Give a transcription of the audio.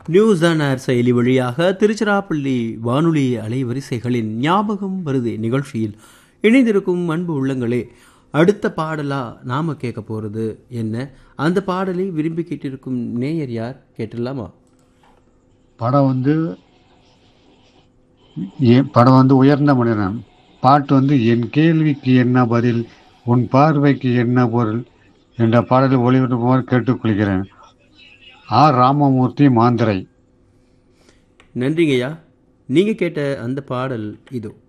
news on air செயலி வழியாக திருச்சிராப்பள்ளி வானொலி அலைவரிசைகளின் ஞாபகம் வருது நிகழ்ச்சியில் இணைந்திருக்கும் அன்பு உள்ளங்களே அடுத்த பாடலா நாம கேட்க போறது என்ன அந்த பாடலை விரும்பி கேட்டிருக்கும் நேயர் யார் கேட்டுடலாமா படம் வந்து எ- படம் வந்து உயர்ந்த மனிதன் பாட்டு வந்து என் கேள்விக்கு என்ன பதில் உன் பார்வைக்கு என்ன பொருள் என்ற பாடலை ஒளிபரப்புமாறு கேட்டுக்கொள்கிறேன் ஆர் ராமமூர்த்தி மாந்திரை நன்றிங்கய்யா நீங்க கேட்ட அந்த பாடல் இதோ